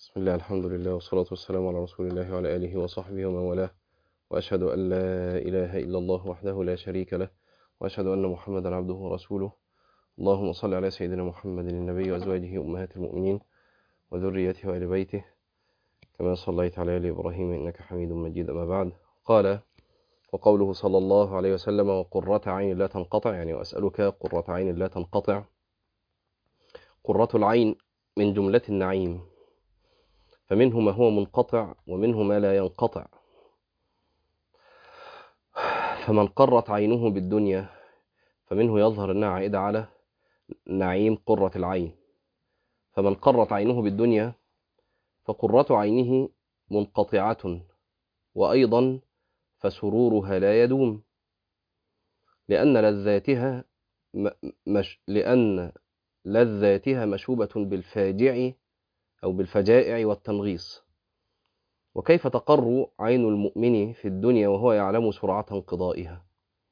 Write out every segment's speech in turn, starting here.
بسم الله الحمد لله والصلاة والسلام على رسول الله وعلى آله وصحبه ومن والاه وأشهد أن لا إله إلا الله وحده لا شريك له وأشهد أن محمدا عبده ورسوله اللهم صل على سيدنا محمد النبي وأزواجه أمهات المؤمنين وذريته وآل بيته كما صليت على آل إبراهيم إنك حميد مجيد أما بعد قال وقوله صلى الله عليه وسلم وقرة عين لا تنقطع يعني وأسألك قرة عين لا تنقطع قرة العين من جملة النعيم فمنه ما هو منقطع ومنه ما لا ينقطع فمن قرت عينه بالدنيا فمنه يظهر انها عائده على نعيم قرة العين فمن قرت عينه بالدنيا فقرة عينه منقطعة وأيضا فسرورها لا يدوم لأن لذاتها مش لأن لذاتها مشوبة بالفاجع أو بالفجائع والتنغيص وكيف تقر عين المؤمن في الدنيا وهو يعلم سرعة انقضائها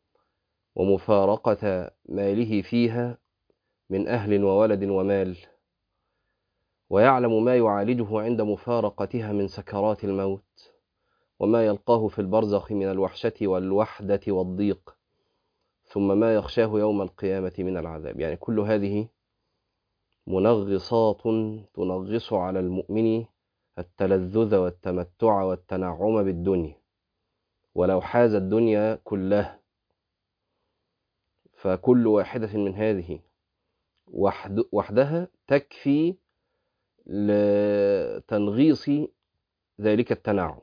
ومفارقة ماله فيها من أهل وولد ومال ويعلم ما يعالجه عند مفارقتها من سكرات الموت وما يلقاه في البرزخ من الوحشة والوحدة والضيق ثم ما يخشاه يوم القيامة من العذاب يعني كل هذه منغصات تنغص على المؤمن التلذذ والتمتع والتنعم بالدنيا ولو حاز الدنيا كلها فكل واحدة من هذه وحد وحدها تكفي لتنغيص ذلك التنعم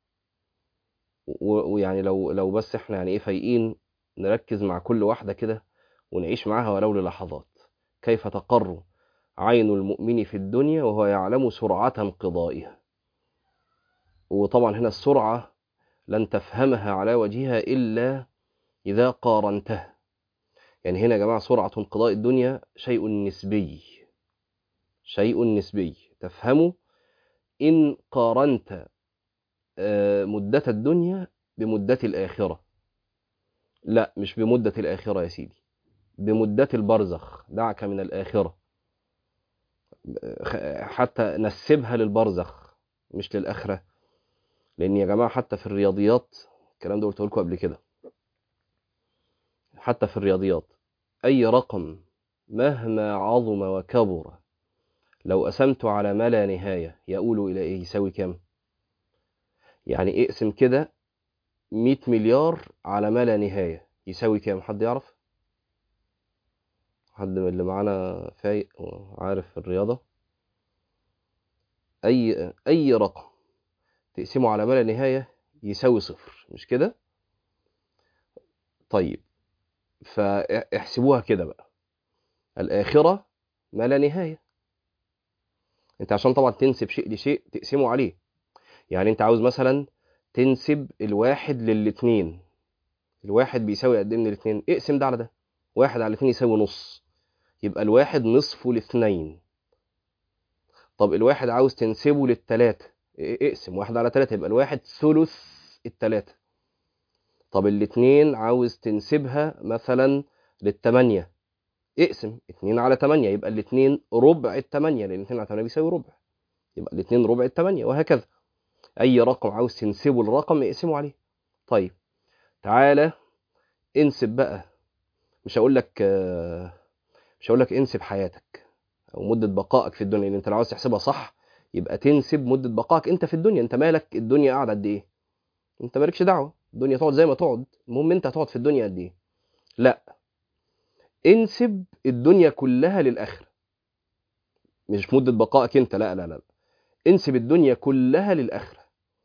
ويعني لو لو بس احنا يعني ايه فايقين نركز مع كل واحدة كده ونعيش معاها ولو للحظات كيف تقر عين المؤمن في الدنيا وهو يعلم سرعة انقضائها وطبعا هنا السرعة لن تفهمها على وجهها إلا إذا قارنتها يعني هنا يا جماعة سرعة انقضاء الدنيا شيء نسبي شيء نسبي تفهمه إن قارنت مدة الدنيا بمدة الآخرة لا مش بمدة الآخرة يا سيدي بمدة البرزخ دعك من الآخرة حتى نسبها للبرزخ مش للآخرة لأن يا جماعة حتى في الرياضيات الكلام ده قلته لكم قبل كده حتى في الرياضيات أي رقم مهما عظم وكبر لو قسمته على ما لا نهاية يقول إلى إيه يساوي كام يعني اقسم كده 100 مليار على ما لا نهاية يساوي كام حد يعرف حد من اللي معانا فايق وعارف الرياضة أي أي رقم تقسمه على ما لا نهاية يساوي صفر مش كده؟ طيب فاحسبوها كده بقى الآخرة ما لا نهاية أنت عشان طبعا تنسب شيء لشيء تقسمه عليه يعني أنت عاوز مثلا تنسب الواحد للاتنين الواحد بيساوي قد ايه من الاتنين اقسم ده على ده واحد على الاتنين يساوي نص يبقى الواحد نصفه الاثنين طب الواحد عاوز تنسبه للتلاتة اقسم واحد على تلاتة يبقى الواحد ثلث التلاتة طب الاتنين عاوز تنسبها مثلا للتمانية اقسم اتنين على تمانية يبقى الاتنين ربع التمانية لان اتنين على تمانية بيساوي ربع يبقى الاتنين ربع التمانية وهكذا اي رقم عاوز تنسبه للرقم اقسمه عليه طيب تعالى انسب بقى مش هقول لك مش هقول لك انسب حياتك او مده بقائك في الدنيا لان انت لو عاوز تحسبها صح يبقى تنسب مده بقائك انت في الدنيا انت مالك الدنيا قاعده قد ايه انت مالكش دعوه الدنيا تقعد زي ما تقعد المهم انت هتقعد في الدنيا قد ايه لا انسب الدنيا كلها للاخره مش مده بقائك انت لا لا لا انسب الدنيا كلها للاخره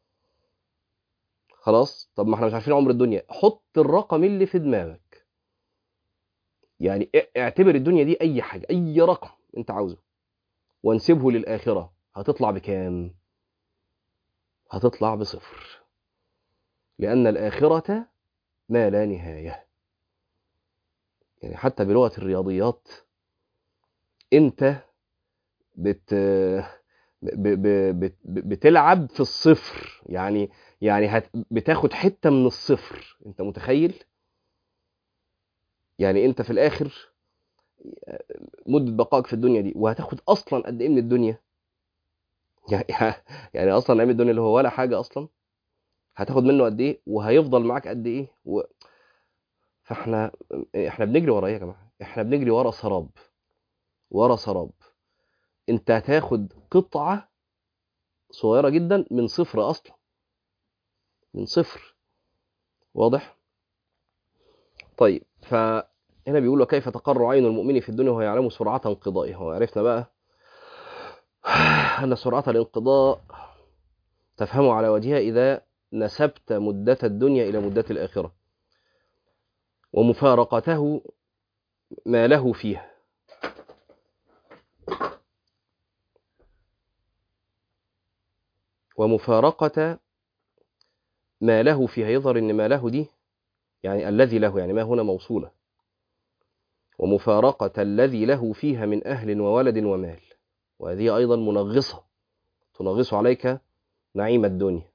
خلاص طب ما احنا مش عارفين عمر الدنيا حط الرقم اللي في دماغك يعني اعتبر الدنيا دي اي حاجه اي رقم انت عاوزه وانسبه للاخره هتطلع بكام هتطلع بصفر لان الاخره ما لا نهايه يعني حتى بلغه الرياضيات انت بت ب... ب... بت... بتلعب في الصفر يعني يعني هت... بتاخد حته من الصفر انت متخيل يعني انت في الاخر مده بقائك في الدنيا دي وهتاخد اصلا قد ايه من الدنيا يعني اصلا نعيم الدنيا اللي هو ولا حاجه اصلا هتاخد منه قد ايه وهيفضل معاك قد ايه و... فاحنا احنا بنجري ورا ايه يا جماعه احنا بنجري ورا سراب ورا سراب انت هتاخد قطعه صغيره جدا من صفر اصلا من صفر واضح طيب فهنا بيقول وكيف تقر عين المؤمن في الدنيا وهو يعلم سرعه انقضائها وعرفنا بقى ان سرعه الانقضاء تفهم على وجهها اذا نسبت مدة الدنيا إلى مدة الآخرة ومفارقته ما له فيها ومفارقة ما له فيها يظهر ان ما له دي يعني الذي له يعني ما هنا موصولة ومفارقة الذي له فيها من أهل وولد ومال وهذه أيضا منغصة تنغص عليك نعيم الدنيا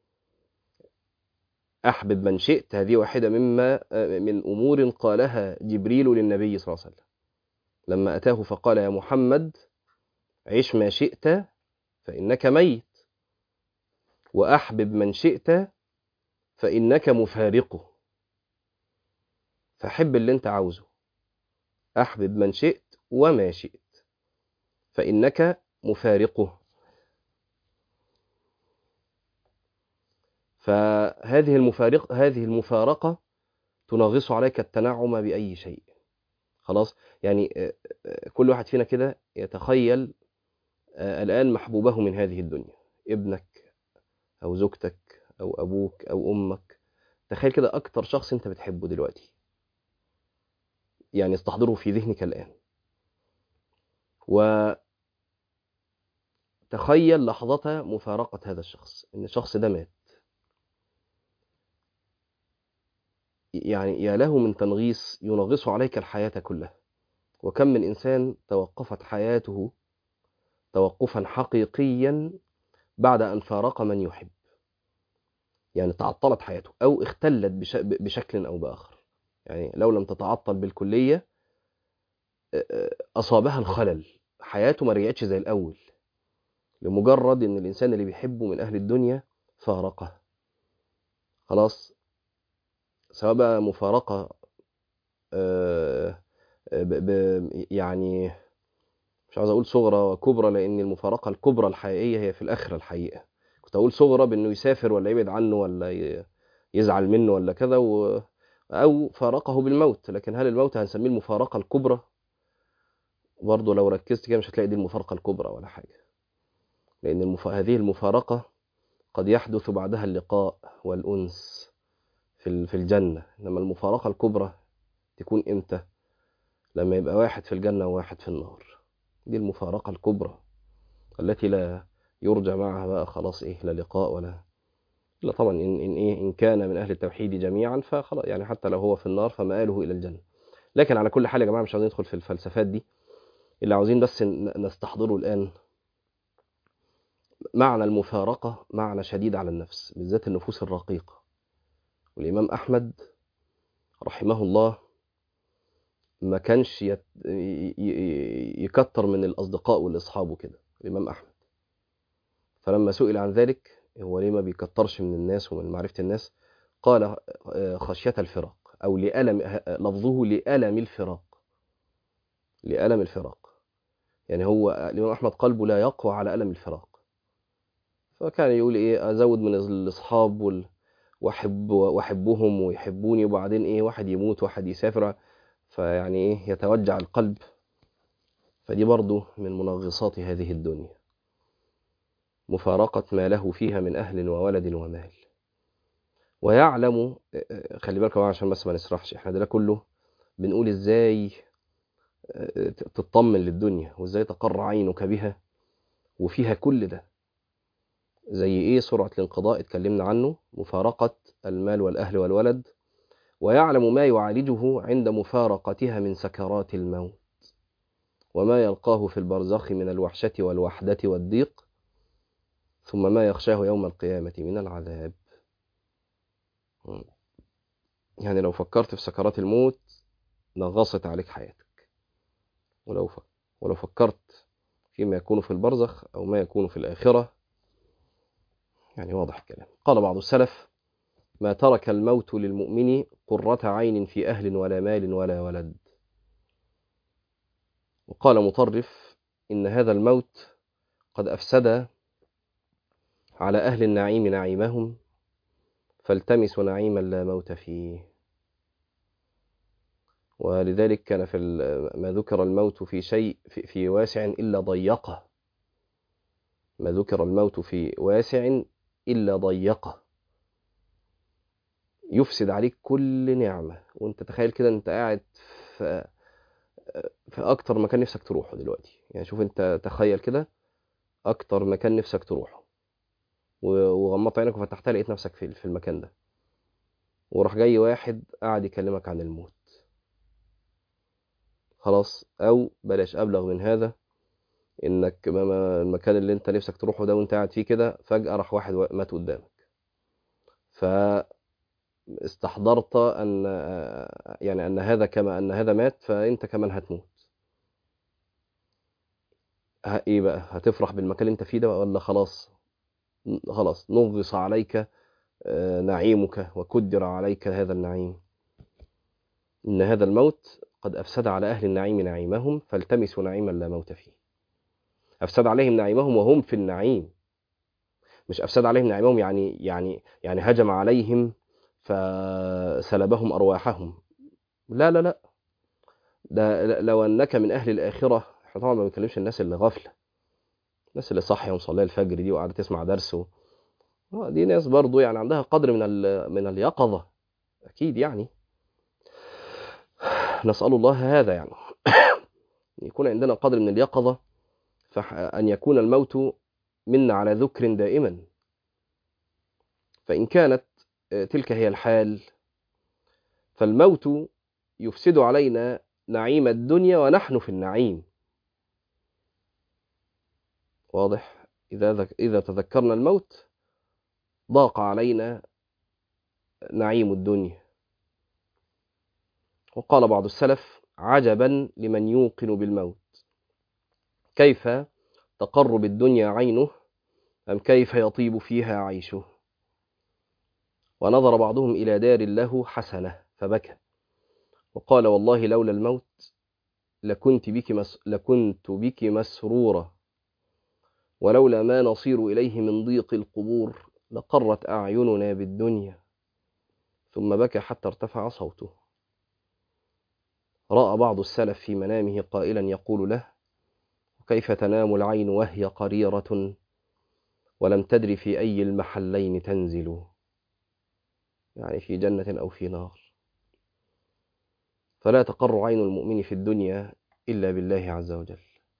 أحبب من شئت هذه واحدة مما من أمور قالها جبريل للنبي صلى الله عليه وسلم لما أتاه فقال يا محمد عش ما شئت فإنك ميت وأحبب من شئت فإنك مفارقه فحب اللي أنت عاوزه أحبب من شئت وما شئت فإنك مفارقه فهذه المفارق هذه المفارقة تنغص عليك التنعم بأي شيء خلاص يعني كل واحد فينا كده يتخيل الآن محبوبه من هذه الدنيا ابنك أو زوجتك أو أبوك أو أمك تخيل كده أكتر شخص أنت بتحبه دلوقتي يعني استحضره في ذهنك الآن وتخيل لحظة مفارقة هذا الشخص إن الشخص ده مات يعني يا له من تنغيص ينغص عليك الحياة كلها وكم من إنسان توقفت حياته توقفا حقيقيا بعد أن فارق من يحب يعني تعطلت حياته أو اختلت بشكل أو بآخر يعني لو لم تتعطل بالكلية أصابها الخلل حياته ما رجعتش زي الأول لمجرد أن الإنسان اللي بيحبه من أهل الدنيا فارقه خلاص سواء بقى مفارقة ب ب يعني مش عاوز اقول صغرى وكبرى لان المفارقه الكبرى الحقيقيه هي في الاخره الحقيقه كنت اقول صغرى بانه يسافر ولا يبعد عنه ولا يزعل منه ولا كذا و... او فارقه بالموت لكن هل الموت هنسميه المفارقه الكبرى برضه لو ركزت كده مش هتلاقي دي المفارقه الكبرى ولا حاجه لان المف... هذه المفارقه قد يحدث بعدها اللقاء والانس في في الجنه انما المفارقه الكبرى تكون امتى لما يبقى واحد في الجنه وواحد في النار دي المفارقة الكبرى التي لا يرجى معها بقى خلاص ايه لا لقاء ولا لا طبعا إن, إن إيه إن كان من أهل التوحيد جميعا فخلاص يعني حتى لو هو في النار فمآله إلى الجنة لكن على كل حال يا جماعة مش عاوزين ندخل في الفلسفات دي اللي عاوزين بس نستحضره الآن معنى المفارقة معنى شديد على النفس بالذات النفوس الرقيقة والإمام أحمد رحمه الله ما كانش يت... يكتر من الأصدقاء والأصحاب وكده الإمام أحمد فلما سئل عن ذلك هو ليه ما بيكترش من الناس ومن معرفة الناس قال خشية الفراق أو لألم لفظه لألم الفراق لألم الفراق يعني هو الإمام أحمد قلبه لا يقوى على ألم الفراق فكان يقول إيه أزود من الأصحاب وال... وأحب وأحبهم ويحبوني وبعدين إيه واحد يموت واحد يسافر فيعني ايه يتوجع القلب فدي برضو من منغصات هذه الدنيا مفارقة ما له فيها من أهل وولد ومال ويعلم خلي بالكم عشان بس ما نسرحش احنا ده كله بنقول ازاي تطمن للدنيا وازاي تقر عينك بها وفيها كل ده زي ايه سرعة الانقضاء اتكلمنا عنه مفارقة المال والأهل والولد ويعلم ما يعالجه عند مفارقتها من سكرات الموت وما يلقاه في البرزخ من الوحشة والوحدة والضيق ثم ما يخشاه يوم القيامة من العذاب يعني لو فكرت في سكرات الموت نغصت عليك حياتك ولو ف... ولو فكرت في فيما يكون في البرزخ أو ما يكون في الآخرة يعني واضح الكلام قال بعض السلف ما ترك الموت للمؤمن قرة عين في أهل ولا مال ولا ولد وقال مطرف إن هذا الموت قد أفسد على أهل النعيم نعيمهم فالتمسوا نعيما لا موت فيه ولذلك كان في ما ذكر الموت في شيء في, في واسع إلا ضيقه ما ذكر الموت في واسع إلا ضيقه يفسد عليك كل نعمة وانت تخيل كده انت قاعد في في اكتر مكان نفسك تروحه دلوقتي يعني شوف انت تخيل كده اكتر مكان نفسك تروحه وغمضت عينك وفتحتها لقيت نفسك في في المكان ده وراح جاي واحد قاعد يكلمك عن الموت خلاص او بلاش ابلغ من هذا انك المكان اللي انت نفسك تروحه ده وانت قاعد فيه كده فجأة راح واحد مات قدامك ف استحضرت ان يعني ان هذا كما ان هذا مات فانت كمان هتموت ايه بقى هتفرح بالمكان اللي انت فيه ده ولا خلاص خلاص نغص عليك نعيمك وكدر عليك هذا النعيم ان هذا الموت قد افسد على اهل النعيم نعيمهم فالتمسوا نعيما لا موت فيه افسد عليهم نعيمهم وهم في النعيم مش افسد عليهم نعيمهم يعني يعني يعني هجم عليهم فسلبهم أرواحهم لا لا لا ده لو أنك من أهل الآخرة احنا طبعا ما بنتكلمش الناس اللي غافلة الناس اللي صاحية ومصلية الفجر دي وقاعدة تسمع درس و... دي ناس برضو يعني عندها قدر من ال... من اليقظة أكيد يعني نسأل الله هذا يعني يكون عندنا قدر من اليقظة فأن يكون الموت منا على ذكر دائما فإن كانت تلك هي الحال فالموت يفسد علينا نعيم الدنيا ونحن في النعيم واضح إذا إذا تذكرنا الموت ضاق علينا نعيم الدنيا وقال بعض السلف عجبا لمن يوقن بالموت كيف تقر بالدنيا عينه أم كيف يطيب فيها عيشه ونظر بعضهم إلى دار له حسنة فبكى وقال والله لولا الموت لكنت بك, مس لكنت بك مسرورة ولولا ما نصير إليه من ضيق القبور لقرت أعيننا بالدنيا ثم بكى حتى ارتفع صوته رأى بعض السلف في منامه قائلا يقول له كيف تنام العين وهي قريرة ولم تدر في أي المحلين تنزل يعني في جنة أو في نار فلا تقر عين المؤمن في الدنيا إلا بالله عز وجل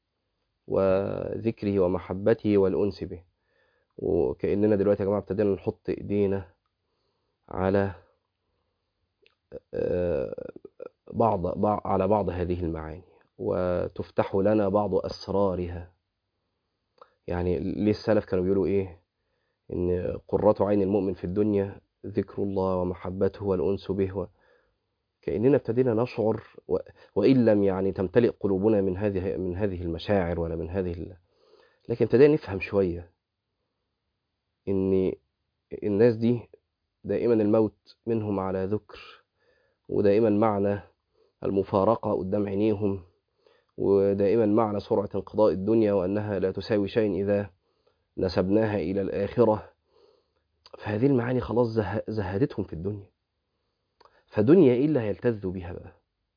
وذكره ومحبته والأنس به وكأننا دلوقتي يا جماعة ابتدينا نحط إيدينا على بعض على بعض هذه المعاني وتفتح لنا بعض أسرارها يعني ليه السلف كانوا بيقولوا إيه إن قرة عين المؤمن في الدنيا ذكر الله ومحبته والأنس به و... كأننا ابتدينا نشعر و... وإن لم يعني تمتلئ قلوبنا من هذه من هذه المشاعر ولا من هذه ال... لكن ابتدينا نفهم شوية إن الناس دي دائما الموت منهم على ذكر ودائما معنى المفارقة قدام عينيهم ودائما معنى سرعة انقضاء الدنيا وأنها لا تساوي شيء إذا نسبناها إلى الآخرة فهذه المعاني خلاص زه... زهدتهم في الدنيا فدنيا إيه اللي هيلتذوا بها بقى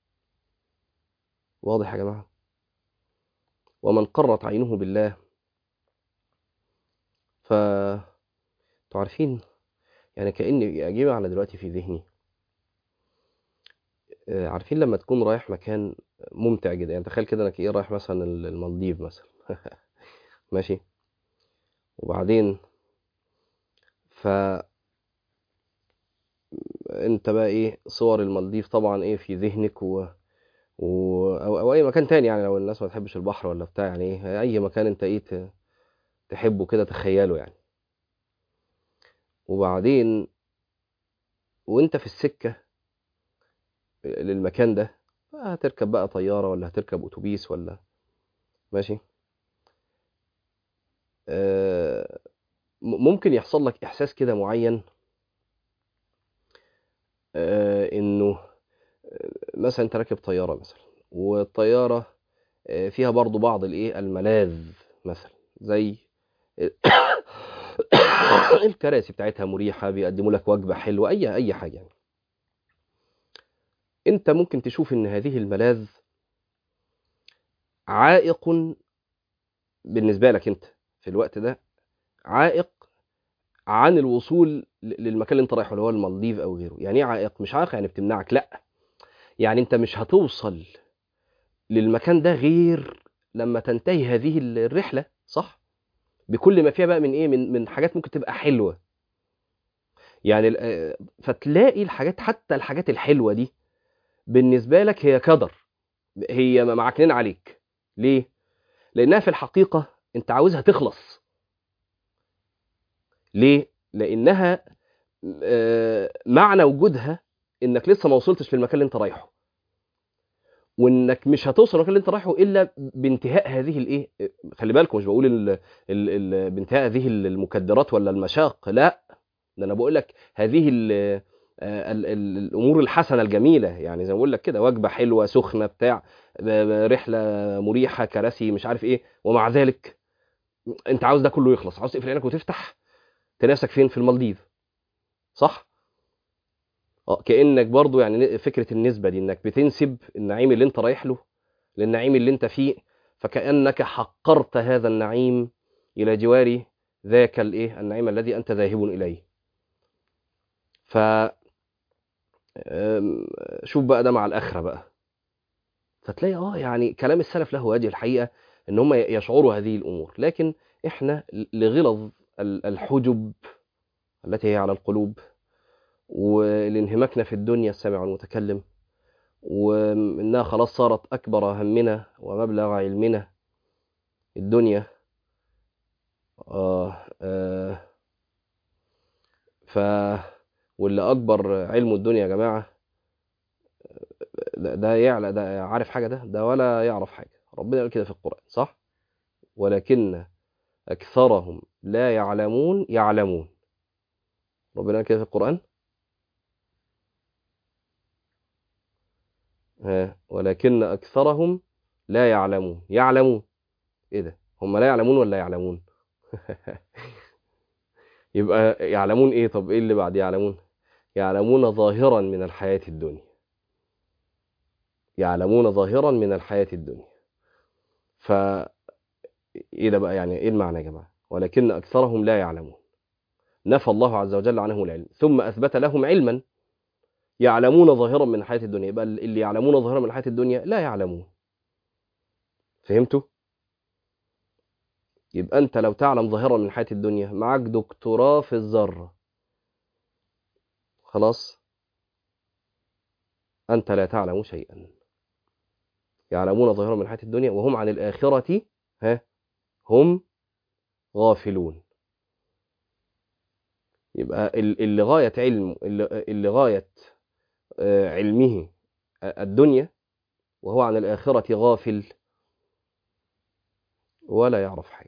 واضح يا جماعة ومن قرت عينه بالله ف تعرفين يعني كأني أجيب على دلوقتي في ذهني عارفين لما تكون رايح مكان ممتع جدا يعني تخيل كده انك ايه رايح مثلا المالديف مثلا ماشي وبعدين ف انت بقى ايه صور المالديف طبعا ايه في ذهنك و... و... أو... او اي مكان تاني يعني لو الناس ما تحبش البحر ولا بتاع يعني ايه اي مكان انت ايه ت... تحبه كده تخيله يعني وبعدين وانت في السكة للمكان ده هتركب بقى طيارة ولا هتركب اتوبيس ولا ماشي آه، م- ممكن يحصل لك إحساس كده معين آه، إنه آه، مثلا أنت راكب طيارة مثلا والطيارة آه، فيها برضو بعض الإيه الملاذ مثلا زي الكراسي بتاعتها مريحة بيقدموا لك وجبة حلوة أي أي حاجة يعني. أنت ممكن تشوف إن هذه الملاذ عائق بالنسبة لك أنت في الوقت ده عائق عن الوصول ل- للمكان اللي أنت رايحه اللي هو المالديف أو غيره يعني إيه عائق مش عائق يعني بتمنعك لا يعني أنت مش هتوصل للمكان ده غير لما تنتهي هذه الرحلة صح بكل ما فيها بقى من ايه من من حاجات ممكن تبقى حلوه يعني ال- آه، فتلاقي الحاجات حتى الحاجات الحلوه دي بالنسبه لك هي كدر هي معكنين عليك ليه لانها في الحقيقه انت عاوزها تخلص ليه لانها آه، معنى وجودها انك لسه ما وصلتش للمكان اللي انت رايحه وانك مش هتوصل للمكان اللي انت رايحه الا بانتهاء هذه الايه خلي بالكم مش بقول ال... ال... ال... بانتهاء هذه المكدرات ولا المشاق لا ده انا بقول لك هذه ال... آه، ال... ال... الامور الحسنه الجميله يعني زي ما بقول لك كده وجبه حلوه سخنه بتاع ب- ب- رحله مريحه كراسي مش عارف ايه ومع ذلك انت عاوز ده كله يخلص عاوز تقفل عينك وتفتح تلاقي نفسك فين في المالديف صح اه كانك برضو يعني فكره النسبه دي انك بتنسب النعيم اللي انت رايح له للنعيم اللي انت فيه فكانك حقرت هذا النعيم الى جوار ذاك الايه النعيم الذي انت ذاهب اليه ف أم، شوف بقى ده مع الاخره بقى فتلاقي اه يعني كلام السلف له وجه الحقيقه ان هم يشعروا هذه الامور لكن احنا لغلظ ال- الحجب التي هي على القلوب ولانهماكنا في الدنيا السامع والمتكلم وانها خلاص صارت اكبر همنا ومبلغ علمنا الدنيا آه آه ف واللي اكبر علم الدنيا يا جماعه ده, ده يعلى ده عارف حاجه ده ده ولا يعرف حاجه ربنا قال كده في القران صح ولكن اكثرهم لا يعلمون يعلمون ربنا قال كده في القران ها ولكن اكثرهم لا يعلمون يعلمون ايه ده هم لا يعلمون ولا يعلمون يبقى يعلمون ايه طب ايه اللي بعد يعلمون يعلمون ظاهرا من الحياة الدنيا يعلمون ظاهرا من الحياة الدنيا ف ايه ده بقى يعني ايه المعنى يا جماعة ولكن اكثرهم لا يعلمون نفى الله عز وجل عنهم العلم ثم اثبت لهم علما يعلمون ظاهرا من الحياة الدنيا يبقى اللي يعلمون ظاهرا من الحياة الدنيا لا يعلمون فهمتوا يبقى انت لو تعلم ظاهرا من الحياة الدنيا معاك دكتوراه في الذرة خلاص أنت لا تعلم شيئا يعلمون ظاهرا من الحياة الدنيا وهم عن الآخرة ها هم غافلون يبقى ال- اللي غاية علم اللي اللي غاية آه، علمه الدنيا وهو عن الآخرة غافل ولا يعرف حاجة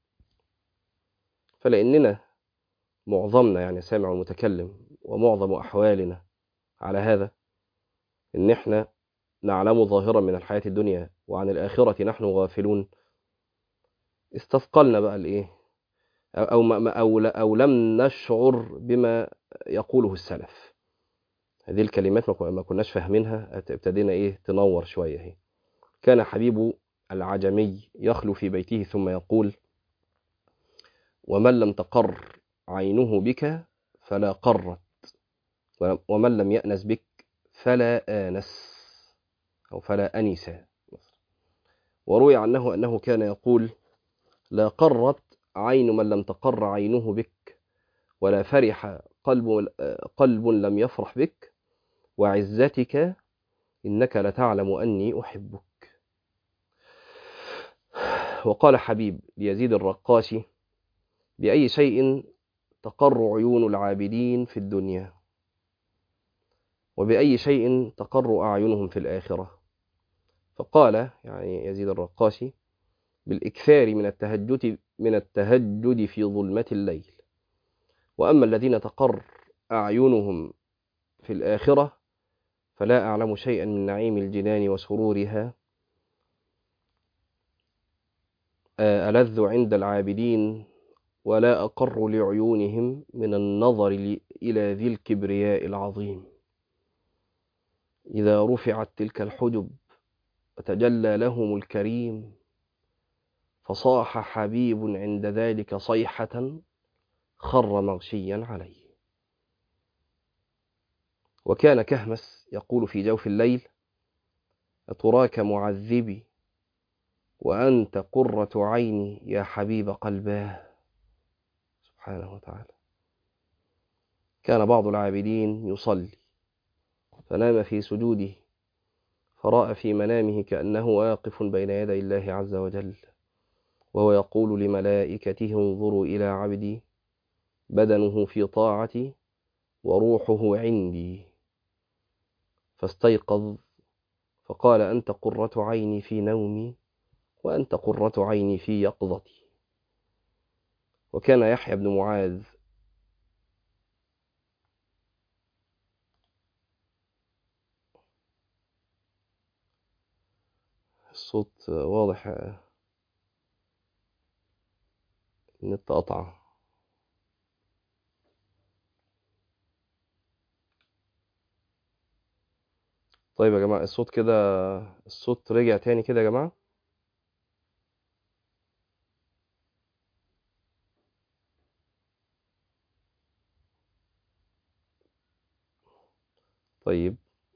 فلأننا معظمنا يعني سامع ومتكلم ومعظم أحوالنا على هذا إن إحنا نعلم ظاهرا من الحياة الدنيا وعن الآخرة نحن غافلون استثقلنا بقى الإيه أو أو, ما- أو, أو لم نشعر بما يقوله السلف هذه الكلمات ما كن- ما كناش فاهمينها ابتدينا إيه تنور شوية هي كان حبيب العجمي يخلو في بيته ثم يقول ومن لم تقر عينه بك فلا قرت ومن لم يأنس بك فلا آنس أو فلا أنس وروي عنه أنه كان يقول لا قرت عين من لم تقر عينه بك ولا فرح قلب قلب لم يفرح بك وعزتك إنك لتعلم أني أحبك وقال حبيب ليزيد الرقاشي بأي شيء تقر عيون العابدين في الدنيا وبأي شيء تقر أعينهم في الآخرة فقال يعني يزيد الرقاشي بالإكثار من التهجد من التهجد في ظلمة الليل وأما الذين تقر أعينهم في الآخرة فلا أعلم شيئا من نعيم الجنان وسرورها ألذ عند العابدين ولا أقر لعيونهم من النظر إلى ذي الكبرياء العظيم إذا رفعت تلك الحجب وتجلى لهم الكريم فصاح حبيب عند ذلك صيحة خر مغشيا عليه وكان كهمس يقول في جوف الليل أتراك معذبي وأنت قرة عيني يا حبيب قلباه سبحانه وتعالى كان بعض العابدين يصلي فنام في سجوده فرأى في منامه كأنه واقف بين يدي الله عز وجل وهو يقول لملائكته انظروا إلى عبدي بدنه في طاعتي وروحه عندي فاستيقظ فقال أنت قرة عيني في نومي وأنت قرة عيني في يقظتي وكان يحيى بن معاذ الصوت واضح النت قطع طيب يا جماعة الصوت كده الصوت رجع تاني كده يا جماعة طيب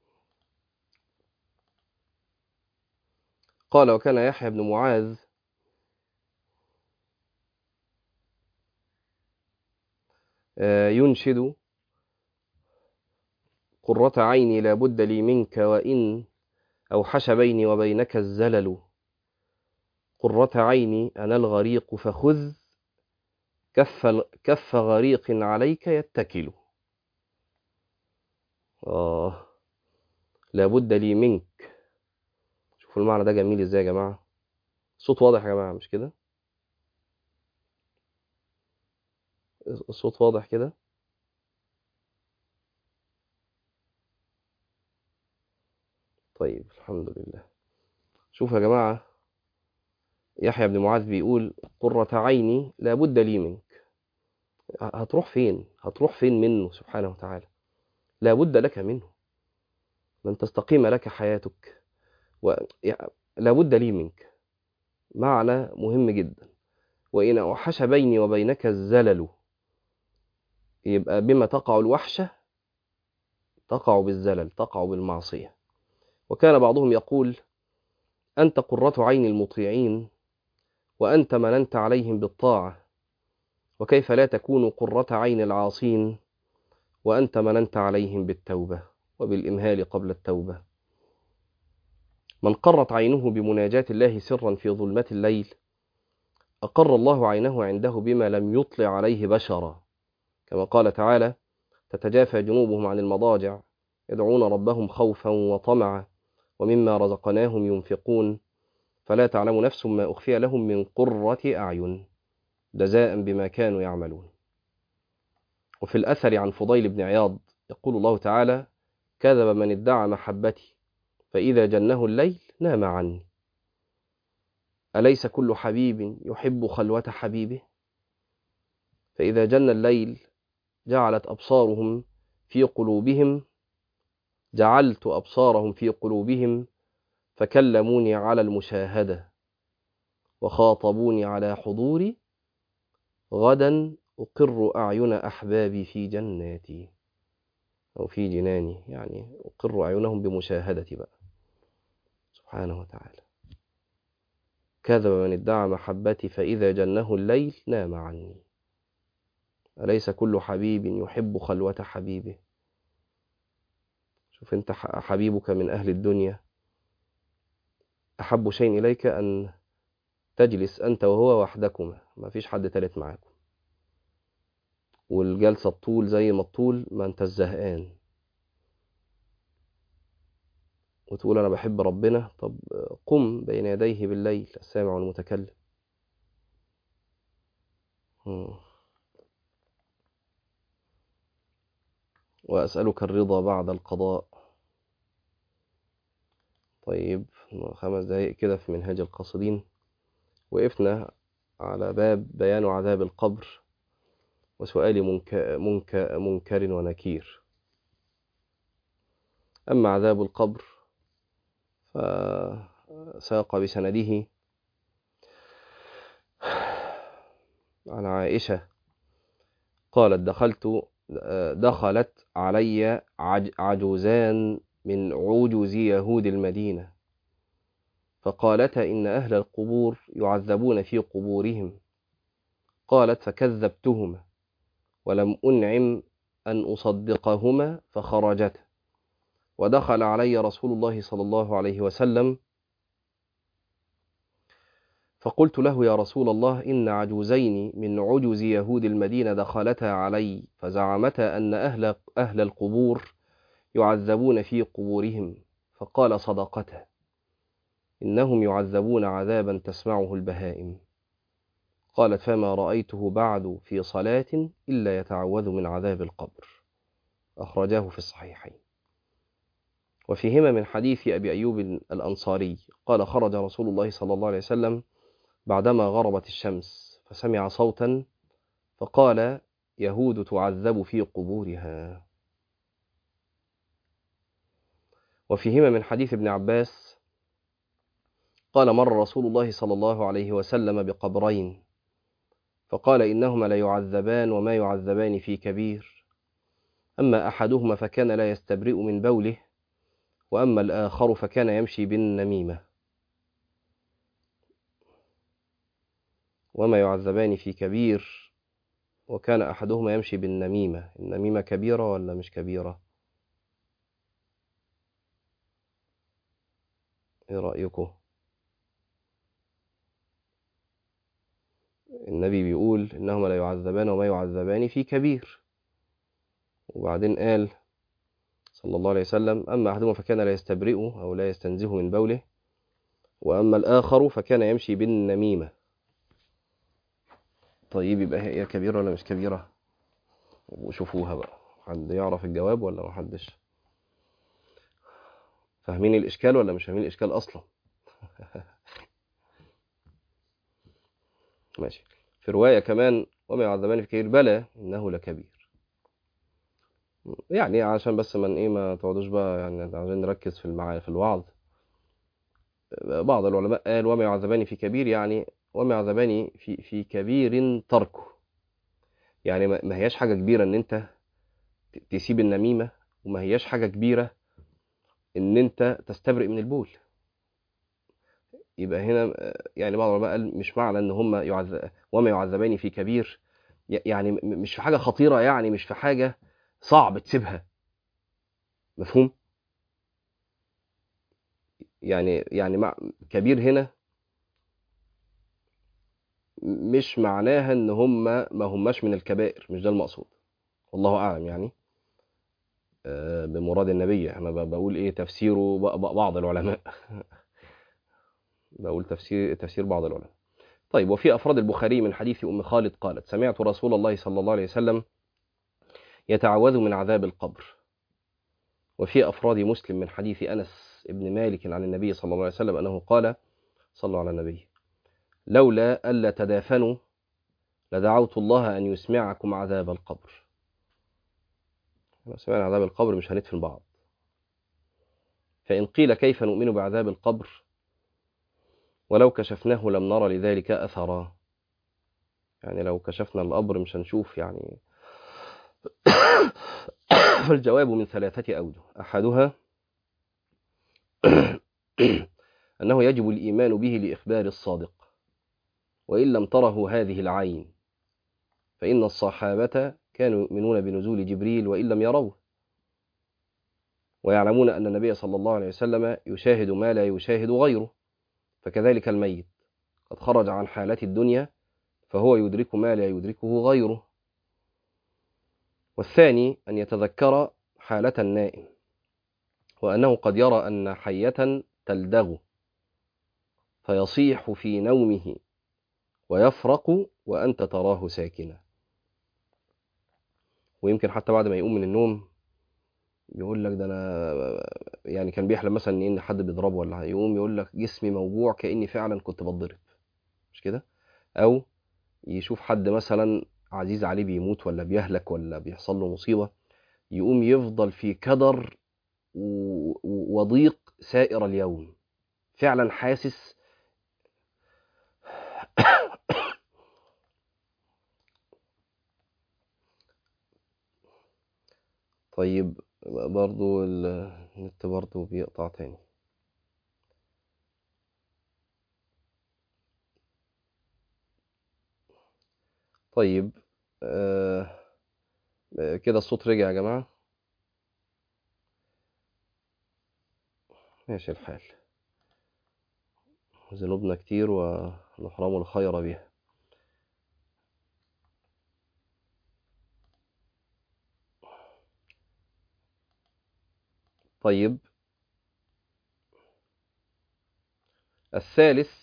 قال وكان يحيى بن معاذ ينشد قرة عيني لا بد لي منك وإن أوحش بيني وبينك الزلل قرة عيني أنا الغريق فخذ كف, كف غريق عليك يتكل آه لا بد لي منك شوفوا المعنى ده جميل ازاي يا جماعة الصوت واضح يا جماعة مش كده الصوت واضح كده طيب الحمد لله شوفوا يا جماعة يحيى بن معاذ بيقول قرة عيني لا بد لي منك هتروح فين هتروح فين منه سبحانه وتعالى لا بد لك منه لن تستقيم لك حياتك و... لا بد لي منك معنى مهم جدا وإن أوحش بيني وبينك الزلل يبقى بما تقع الوحشة تقع بالزلل تقع بالمعصية وكان بعضهم يقول أنت قرة عين المطيعين وأنت مننت عليهم بالطاعة وكيف لا تكون قرة عين العاصين وأنت مننت عليهم بالتوبة وبالإمهال قبل التوبة من قرت عينه بمناجاة الله سرا في ظلمة الليل أقر الله عينه عنده بما لم يطلع عليه بشرا كما قال تعالى تتجافى جنوبهم عن المضاجع يدعون ربهم خوفا وطمعا ومما رزقناهم ينفقون فلا تعلم نفس ما أخفي لهم من قرة أعين جزاء بما كانوا يعملون وفي الأثر عن فضيل بن عياض يقول الله تعالى كذب من ادعى محبتي فإذا جنه الليل نام عني أليس كل حبيب يحب خلوة حبيبه فإذا جن الليل جعلت أبصارهم في قلوبهم جعلت أبصارهم في قلوبهم فكلموني على المشاهدة وخاطبوني على حضوري غدا أقر أعين أحبابي في جناتي أو في جناني يعني أقر أعينهم بمشاهدتي بقى سبحانه وتعالى كذب من ادعى محبتي فإذا جنه الليل نام عني أليس كل حبيب يحب خلوة حبيبه شوف أنت حبيبك من أهل الدنيا أحب شيء إليك أن تجلس أنت وهو وحدكما ما فيش حد تالت معاكم والجلسة الطول زي ما الطول ما أنت الزهقان وتقول أنا بحب ربنا طب قم بين يديه بالليل السامع المتكلم وأسألك الرضا بعد القضاء طيب خمس دقايق كده في منهاج القاصدين وقفنا على باب بيان عذاب القبر وسؤال منك منك منكر ونكير أما عذاب القبر فساق بسنده عن عائشة قالت دخلت دخلت علي عجوزان من عجوز يهود المدينة فقالتا إن أهل القبور يعذبون في قبورهم قالت فكذبتهما ولم أنعم أن أصدقهما فخرجتا ودخل علي رسول الله صلى الله عليه وسلم فقلت له يا رسول الله إن عجوزين من عجوز يهود المدينة دخلتا علي فزعمتا أن أهل, أهل القبور يعذبون في قبورهم فقال صدقتا إنهم يعذبون عذابا تسمعه البهائم قالت فما رأيته بعد في صلاة إلا يتعوذ من عذاب القبر أخرجاه في الصحيحين وفيهما من حديث أبي أيوب الأنصاري قال خرج رسول الله صلى الله عليه وسلم بعدما غربت الشمس فسمع صوتا فقال يهود تعذب في قبورها وفيهما من حديث ابن عباس قال مر رسول الله صلى الله عليه وسلم بقبرين فقال إنهما لا يعذبان وما يعذبان في كبير أما أحدهما فكان لا يستبرئ من بوله وأما الآخر فكان يمشي بالنميمة وما يعذبان في كبير وكان أحدهما يمشي بالنميمة النميمة كبيرة ولا مش كبيرة ايه رأيكم النبي بيقول إنهما لا يعذبان وما يعذبان في كبير وبعدين قال صلى الله عليه وسلم أما أحدهما فكان لا يستبرئ أو لا يستنزه من بوله وأما الآخر فكان يمشي بالنميمة طيب يبقى هي كبيرة ولا مش كبيرة وشوفوها بقى حد يعرف الجواب ولا محدش فاهمين الإشكال ولا مش فاهمين الإشكال أصلا ماشي في رواية كمان وما يعذبان في كبير بلى إنه لكبير يعني عشان بس من ايه ما تقعدوش بقى يعني عايزين نركز في المعاني في الوعظ بعض العلماء قال وما يعذبان في كبير يعني وما يعذبان في في كبير تركه يعني ما هياش حاجة كبيرة ان انت تسيب النميمة وما هياش حاجة كبيرة ان انت تستبرئ من البول يبقى هنا يعني بعض العلماء قال مش معنى ان هم يعذب وما يعذبان في كبير يعني مش في حاجة خطيرة يعني مش في حاجة صعب تسيبها مفهوم يعني يعني مع كبير هنا مش معناها ان هم ما هماش من الكبائر مش ده المقصود والله اعلم يعني بمراد النبي انا بقول ايه تفسيره بعض العلماء بقول تفسير تفسير بعض العلماء طيب وفي افراد البخاري من حديث ام خالد قالت سمعت رسول الله صلى الله عليه وسلم يتعوذ من عذاب القبر وفي أفراد مسلم من حديث أنس بن مالك عن النبي صلى الله عليه وسلم أنه قال صلى على النبي لولا ألا تدافنوا لدعوت الله أن يسمعكم عذاب القبر لو سمعنا عذاب القبر مش هندفن بعض فإن قيل كيف نؤمن بعذاب القبر ولو كشفناه لم نرى لذلك أثرا يعني لو كشفنا القبر مش هنشوف يعني فالجواب من ثلاثة أوجه أحدها أنه يجب الإيمان به لإخبار الصادق وإن لم تره هذه العين فإن الصحابة كانوا يؤمنون بنزول جبريل وإن لم يروه ويعلمون أن النبي صلى الله عليه وسلم يشاهد ما لا يشاهد غيره فكذلك الميت قد خرج عن حالة الدنيا فهو يدرك ما لا يدركه غيره والثاني أن يتذكر حالة النائم وأنه قد يرى أن حية تلدغ فيصيح في نومه ويفرق وأنت تراه ساكنا ويمكن حتى بعد ما يقوم من النوم يقول لك ده انا يعني كان بيحلم مثلا ان حد بيضربه ولا حاجة. يقوم يقول لك جسمي موجوع كاني فعلا كنت بتضرب مش كده او يشوف حد مثلا عزيز عليه بيموت ولا بيهلك ولا بيحصل له مصيبه يقوم يفضل في كدر و- و- وضيق سائر اليوم فعلا حاسس طيب برضو ال- النت برضو بيقطع تاني طيب آه آه، كده الصوت رجع يا جماعة ماشي الحال ذنوبنا كتير ونحرم الخير بها طيب الثالث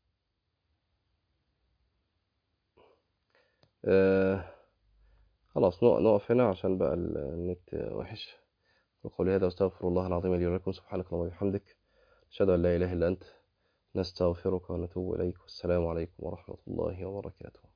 آه خلاص نق- نقف هنا عشان بقى ال- النت وحش وقولي هذا واستغفر الله العظيم لي ولكم سبحانك اللهم وبحمدك أشهد أن لا إله إلا أنت نستغفرك ونتوب إليك والسلام عليكم ورحمة الله وبركاته